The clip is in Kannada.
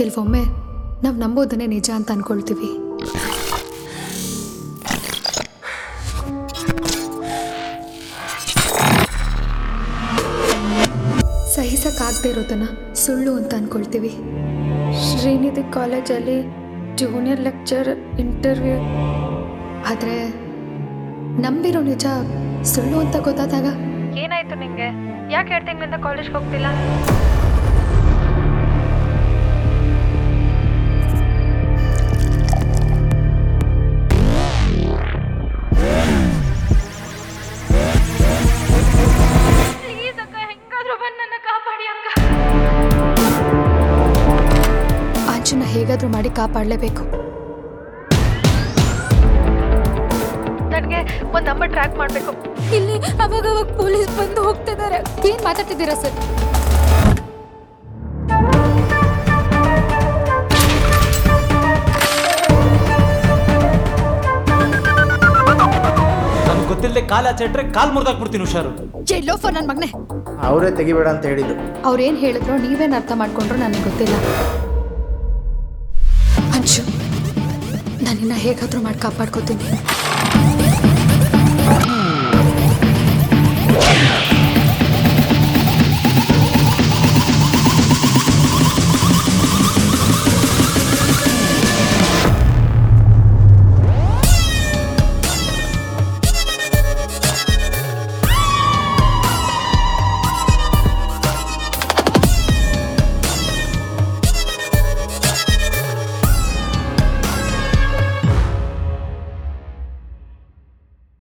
ಕೆಲವೊಮ್ಮೆ ನಾವು ನಂಬೋದನ್ನೇ ನಿಜ ಅಂತ ಅನ್ಕೊಳ್ತೀವಿ ಸಹಿಸಕ್ಕಾಗದೇ ಇರೋದನ್ನ ಸುಳ್ಳು ಅಂತ ಅನ್ಕೊಳ್ತೀವಿ ಶ್ರೀನಿಧಿ ಕಾಲೇಜಲ್ಲಿ ಜೂನಿಯರ್ ಲೆಕ್ಚರ್ ಇಂಟರ್ವ್ಯೂ ಆದರೆ ನಂಬಿರೋ ನಿಜ ಸುಳ್ಳು ಅಂತ ಗೊತ್ತಾದಾಗ ಏನಾಯ್ತು ನಿಂಗೆ ಯಾಕೆ ಎರಡು ತಿಂಗಳಿಂದ ಕಾಲೇಜ್ಗೆ ಹೋಗ್ತಿಲ್ಲ ಪ್ಲೀಸ್ ಅಕ್ಕ ಹೆಂಗಾದ್ರೂ ಬಂದು ನನ್ನ ಕಾಪಾಡಿ ಅಕ್ಕ ಆಂಚನ ಹೇಗಾದರೂ ಮಾಡಿ ಕಾಪಾಡಲೇಬೇಕು ನನಗೆ ಒಂದು ನಂಬರ್ ಟ್ರ್ಯಾಕ್ ಮಾಡಬೇಕು ಇಲ್ಲಿ ಅವಾಗ ಅವಾಗ ಪೊಲೀಸ್ ಬಂದು ಹೋಗ್ತಿದ್ದಾರೆ ಏನು ಮಾತಾಡ್ತಿದ್ದೀರಾ ಸರ್ ನನ್ಗೆ ಗೊತ್ತಿಲ್ಲದೆ ಕಾಲು ಆಚೆ ಇಟ್ರೆ ಕಾಲು ಮುರಿದಾಕ್ಬಿಡ್ತೀನಿ ಹುಷಾರು ಲೋಫರ್ ನನ್ನ ಮಗನೇ ಅವರೇ ತೆಗಿಬೇಡ ಅಂತ ಹೇಳಿದ್ದು ಅವ್ರೇನು ಹೇಳಿದ್ರು ನೀವೇನು ಅರ್ಥ ಮಾಡ್ಕೊಂಡ್ರು ನನಗೆ ಗೊತ್ತಿಲ್ಲ ಅಂಚು ನಾನಿನ್ನ ಹೇಗಾದರೂ ಮಾಡಿ ಕಾಪಾಡ್ಕೋತೀನಿ